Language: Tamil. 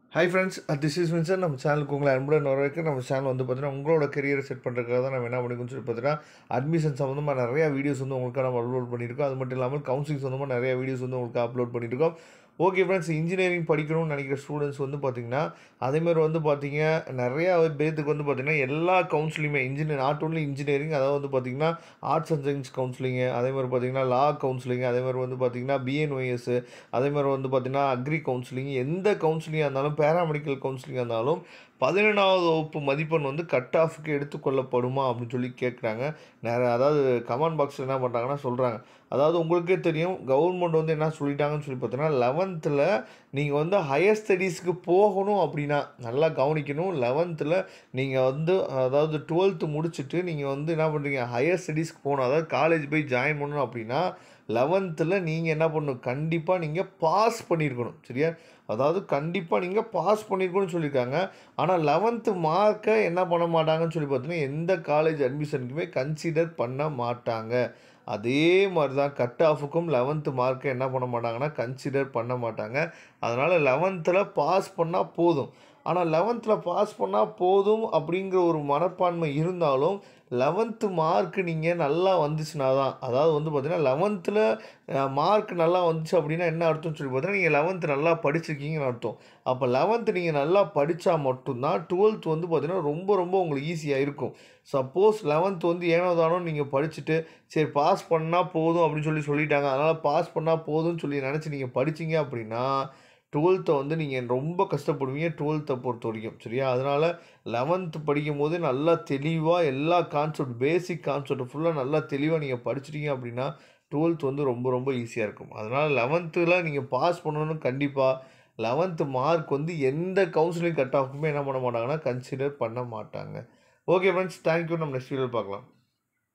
high friends this is Vinson நம்ம சேனலுக்கு உங்களை அன்புடன் வரவேற்க நம்ம சேனல் வந்து பார்த்தீங்கன்னா உங்களோட கரியரை செட் பண்ணுறதுக்காக தான் நம்ம என்ன பண்ணிக்கணும்னு சொல்லி பார்த்தீங்கன்னா அட்மிஷன் சம்மந்தமாக நிறையா வீடியோஸ் வந்து உங்களுக்கு நம்ம அப்லோட் பண்ணியிருக்கோம் அது மட்டும் இல்லாமல் கவுன்சிலிங் சம்மந்தமாக நிறைய வீடியோஸ் வந்து உங்களுக்கு அப்லோட் பண்ணியிருக்கோம் ஓகே ஃப்ரெண்ட்ஸ் இன்ஜினியரிங் படிக்கணும்னு நினைக்கிற ஸ்டூடெண்ட்ஸ் வந்து பார்த்திங்கன்னா அதேமாதிரி வந்து பார்த்தீங்க நிறையா பேத்துக்கு வந்து பார்த்திங்கன்னா எல்லா கவுன்சிலிங்குமே இன்ஜினியர் நாட் ஓன்லி இன்ஜினியரிங் அதாவது வந்து பார்த்திங்கன்னா ஆர்ட்ஸ் அண்ட் சயின்ஸ் கவுன்சிலிங்கு அதே மாதிரி பார்த்திங்கன்னா லா கவுன்சிலிங் அதே மாதிரி வந்து பார்த்திங்கன்னா பிஎன்ஒஎஸ் அதே மாதிரி வந்து பார்த்திங்கன்னா அக்ரி கவுன்சிலிங் எந்த கவுன்சிலிங்காக இருந்தாலும் பேராமெடிக்கல் கவுன்சிலிங்காக இருந்தாலும் பதினெண்டாவது வகுப்பு மதிப்பெண் வந்து கட் ஆஃபுக்கு எடுத்துக்கொள்ளப்படுமா அப்படின்னு சொல்லி கேட்குறாங்க நிறைய அதாவது கமெண்ட் பாக்ஸில் என்ன பண்ணுறாங்கன்னா சொல்கிறாங்க அதாவது உங்களுக்கே தெரியும் கவர்மெண்ட் வந்து என்ன சொல்லிட்டாங்கன்னு சொல்லி பார்த்தீங்கன்னா லெவன்த்தில் நீங்கள் வந்து ஹையர் ஸ்டடீஸ்க்கு போகணும் அப்படின்னா நல்லா கவனிக்கணும் லெவன்த்தில் நீங்கள் வந்து அதாவது டுவெல்த்து முடிச்சுட்டு நீங்கள் வந்து என்ன பண்ணுறீங்க ஹையர் ஸ்டடீஸ்க்கு போகணும் அதாவது காலேஜ் போய் ஜாயின் பண்ணணும் அப்படின்னா லெவன்த்தில் நீங்கள் என்ன பண்ணணும் கண்டிப்பாக நீங்கள் பாஸ் பண்ணியிருக்கணும் சரியா அதாவது கண்டிப்பாக நீங்கள் பாஸ் பண்ணியிருக்கணும்னு சொல்லியிருக்காங்க ஆனால் லெவன்த்து மார்க்கை என்ன பண்ண மாட்டாங்கன்னு சொல்லி பார்த்தீங்கன்னா எந்த காலேஜ் அட்மிஷனுக்குமே கன்சிடர் பண்ண மாட்டாங்க அதே மாதிரி தான் கட் ஆஃபுக்கும் லெவன்த்து மார்க்கை என்ன பண்ண மாட்டாங்கன்னா கன்சிடர் பண்ண மாட்டாங்க அதனால் லெவன்த்தில் பாஸ் பண்ணால் போதும் ஆனால் லெவன்த்தில் பாஸ் பண்ணால் போதும் அப்படிங்கிற ஒரு மனப்பான்மை இருந்தாலும் லெவன்த்து மார்க்கு நீங்கள் நல்லா வந்துச்சுனா தான் அதாவது வந்து பார்த்திங்கன்னா லெவன்த்தில் மார்க் நல்லா வந்துச்சு அப்படின்னா என்ன அர்த்தம்னு சொல்லி பார்த்தீங்கன்னா நீங்கள் லெவன்த்து நல்லா படிச்சிருக்கீங்கன்னு அர்த்தம் அப்போ லெவன்த்து நீங்கள் நல்லா படித்தா மட்டும்தான் டுவெல்த் வந்து பார்த்திங்கன்னா ரொம்ப ரொம்ப உங்களுக்கு ஈஸியாக இருக்கும் சப்போஸ் லெவன்த் வந்து ஏனோ தானோ நீங்கள் படிச்சுட்டு சரி பாஸ் பண்ணால் போதும் அப்படின்னு சொல்லி சொல்லிட்டாங்க அதனால் பாஸ் பண்ணால் போதும்னு சொல்லி நினச்சி நீங்கள் படிச்சிங்க அப்படின்னா டுவெல்த்தை வந்து நீங்கள் ரொம்ப கஷ்டப்படுவீங்க டுவெல்த்தை பொறுத்த வரைக்கும் சரியா அதனால் லெவன்த்து படிக்கும் போது நல்லா தெளிவாக எல்லா கான்செப்ட் பேசிக் கான்செப்ட் ஃபுல்லாக நல்லா தெளிவாக நீங்கள் படிச்சிட்டீங்க அப்படின்னா டுவெல்த் வந்து ரொம்ப ரொம்ப ஈஸியாக இருக்கும் அதனால் லெவன்த்தில் நீங்கள் பாஸ் பண்ணணும் கண்டிப்பாக லெவன்த்து மார்க் வந்து எந்த கவுன்சிலிங் கட் ஆஃபுமே என்ன பண்ண மாட்டாங்கன்னா கன்சிடர் பண்ண மாட்டாங்க ஓகே ஃப்ரெண்ட்ஸ் தேங்க்யூ நம்ம நெக்ஸ்ட் வீடியோ பார்க்கலாம்